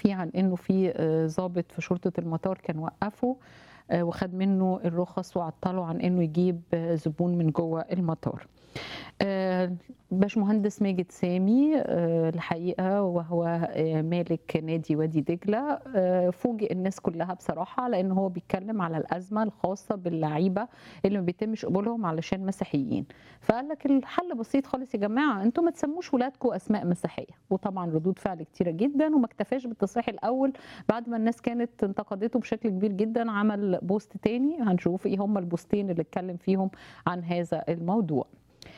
فيه عن إنه في آآ ضابط في شرطة المطار كان وقّفه آآ وخَد منّه الرخص وعطّله عن إنه يجيب زبون من جوّه المطار. آآ باشمهندس ماجد سامي آآ الحقيقة وهو آآ مالك نادي وادي دجلة آآ فوجئ الناس كلّها بصراحة لإن هو بيتكلّم على الأزمة الخاصة باللعيبة اللي ما بيتمش قبولهم علشان مسيحيين، فقال لك الحل بسيط خالص يا جماعة أنتم ما تسمّوش ولادكم أسماء مسيحية، وطبعًا ردود فعل كتيرة جدًا وما اكتفاش بالتصريح الأول بعد ما الناس كانت انتقدته بشكل كبير جدًا عمل بوست تاني هنشوف إيه هم البوستين اللي اتكلّم فيهم عن هذا الموضوع.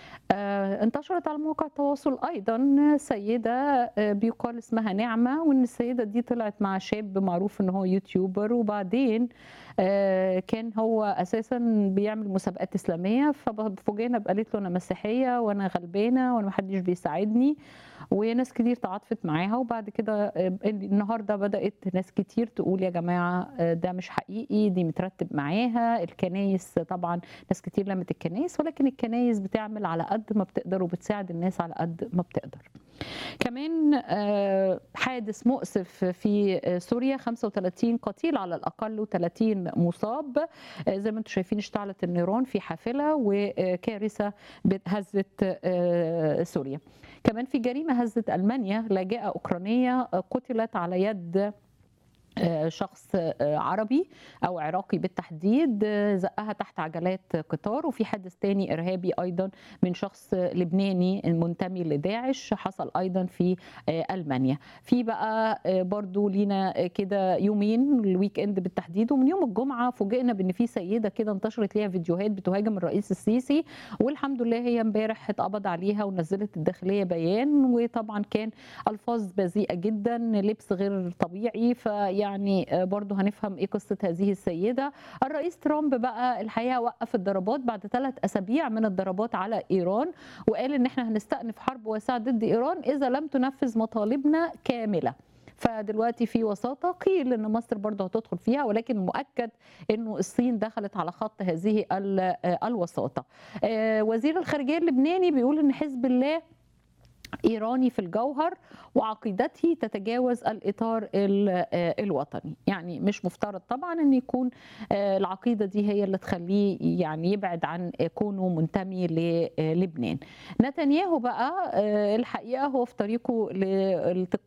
آآ انتشرت على مواقع التواصل أيضًا سيدة آآ بيُقال اسمها نعمة وإن السيدة دي طلعت مع شاب معروف إن هو يوتيوبر وبعدين آآ كان هو أساسًا بيعمل مسابقات إسلامية فب فوجئنا قالت له: "أنا مسيحية وأنا غلبانة وأنا ما حدّش بيساعدني." وناس كتير تعاطفت معاها وبعد كده آآ النهارده بدأت ناس كتير تقول يا جماعة آآ ده مش حقيقي، دي مترتّب معاها، الكنايس طبعًا ناس كتير لَمِت الكنايس ولكن الكنايس بتعمل على قد ما بتقدر وبتساعد الناس على قد ما بتقدر. كمان آآ حادث مؤسف في سوريا 35 قتيل على الأقل و30 مصاب، آآ زي ما أنتم شايفين اشتعلت النيران في حافلة وكارثة بت هزّت آآ سوريا. كمان في جريمة هزّت ألمانيا، لاجئة أوكرانية قُتلت على يد آآ شخص آآ عربي أو عراقي بالتحديد زقّها تحت عجلات قطار، وفي حادث تاني إرهابي أيضًا من شخص لبناني منتمي لداعش حصل أيضًا في آآ ألمانيا. في بقى آآ برضه لينا كده يومين الweekend بالتحديد ومن يوم الجمعة فوجئنا بإن في سيدة كده انتشرت ليها فيديوهات بتهاجم الرئيس السيسي والحمد لله هي امبارح اتقبض عليها ونزّلت الداخلية بيان وطبعًا كان ألفاظ بذيئة جدًا، لبس غير طبيعي، فيعني برضه هنفهم إيه قصة هذه السيدة. الرئيس ترامب بقى الحقيقة وقّف الضربات بعد 3 أسابيع من الضربات على إيران وقال إن إحنا هنستأنف حرب واسعة ضد إيران إذا لم تنفّذ مطالبنا كاملة. فدلوقتي في وساطة قيل إن مصر برضه هتدخل فيها ولكن مؤكد إنه الصين دخلت على خط هذه ال آآ الوساطة. آآ وزير الخارجية اللبناني بيقول إن حزب الله إيراني في الجوهر وعقيدته تتجاوز الإطار ال آآ الوطني، يعني مش مفترض طبعًا إن يكون آآ العقيدة دي هي اللي تخلّيه يعني يبعد عن كونه منتمي للبنان. نتنياهو بقى آآ الحقيقة هو في طريقه لالت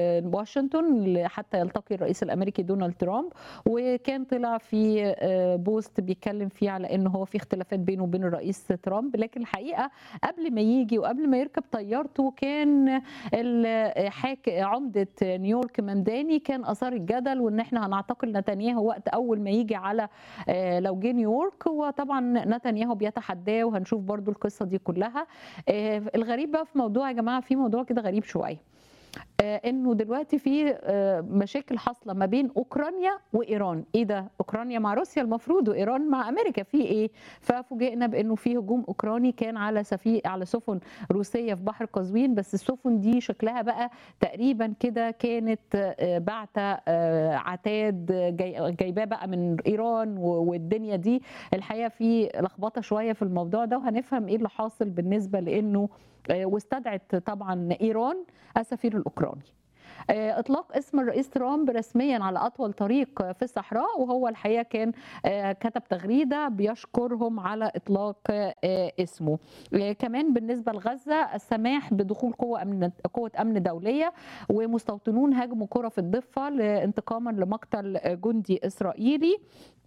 لواشنطن حتى يلتقي الرئيس الأمريكي دونالد ترامب، وكان طلع في آآ بوست بيتكلّم فيه على إن هو في اختلافات بينه وبين الرئيس ترامب، لكن الحقيقة قبل ما ييجي وقبل ما يركب طيارته كان ال حاك عمدة نيويورك ممداني كان أثار الجدل وإن إحنا هنعتقل نتنياهو وقت أول ما ييجي على آآ لو جه نيويورك، وطبعًا نتنياهو بيتحداه وهنشوف برضه القصة دي كلّها. آآ الغريب بقى في موضوع يا جماعة في موضوع كده غريب شوية، آآ إنه دلوقتي في آآ مشاكل حاصلة ما بين أوكرانيا وإيران، إيه ده؟ أوكرانيا مع روسيا المفروض وإيران مع أمريكا، في إيه؟ ففوجئنا بإنه في هجوم أوكراني كان على سفي على سفن روسية في بحر قزوين، بس السفن دي شكلها بقى تقريبًا كده كانت آآ باعتة آآ عتاد جاي جايباه بقى من إيران و والدنيا دي، الحقيقة في لخبطة شوية في الموضوع ده وهنفهم إيه اللي حاصل بالنسبة لإنه آآ واستدعت طبعًا إيران السفير الأوكراني. آآ إطلاق اسم الرئيس ترامب رسميًا على أطول طريق في الصحراء، وهو الحقيقة كان آآ كتب تغريدة بيشكرهم على إطلاق آآ اسمه. آآ كمان بالنسبة لغزة السماح بدخول قوة أمن قوة أمن دولية ومستوطنون هاجموا قرى في الضفة ل انتقامًا لمقتل جندي إسرائيلي.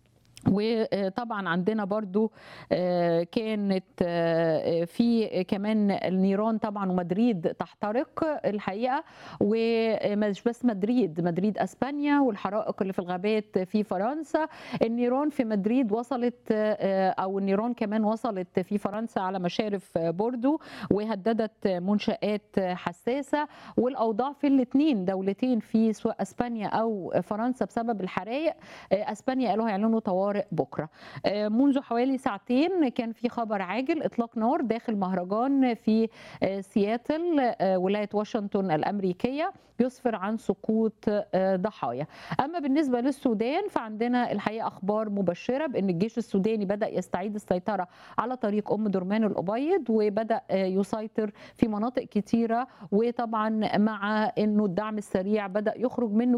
وطبعًا عندنا برضه آآ كانت آآ في كمان النيران طبعًا ومدريد تحترق الحقيقة، ومش بس مدريد، مدريد أسبانيا والحرائق اللي في الغابات في فرنسا، النيران في مدريد وصلت آآ أو النيران كمان وصلت في فرنسا على مشارف بوردو وهددت منشآت حساسة، والأوضاع في الاتنين دولتين في سواء أسبانيا أو فرنسا بسبب الحرايق، آآ أسبانيا قالوا هيعلنوا طوارئ بكرة. آآ منذ حوالي ساعتين كان في خبر عاجل إطلاق نار داخل مهرجان في آآ سياتل آآ ولاية واشنطن الأمريكية يسفر عن سقوط آآ ضحايا. أما بالنسبة للسودان فعندنا الحقيقة أخبار مبشرة بإن الجيش السوداني بدأ يستعيد السيطرة على طريق أم درمان الأبيض وبدأ يسيطر في مناطق كتيرة، وطبعًا مع إنه الدعم السريع بدأ يخرج منه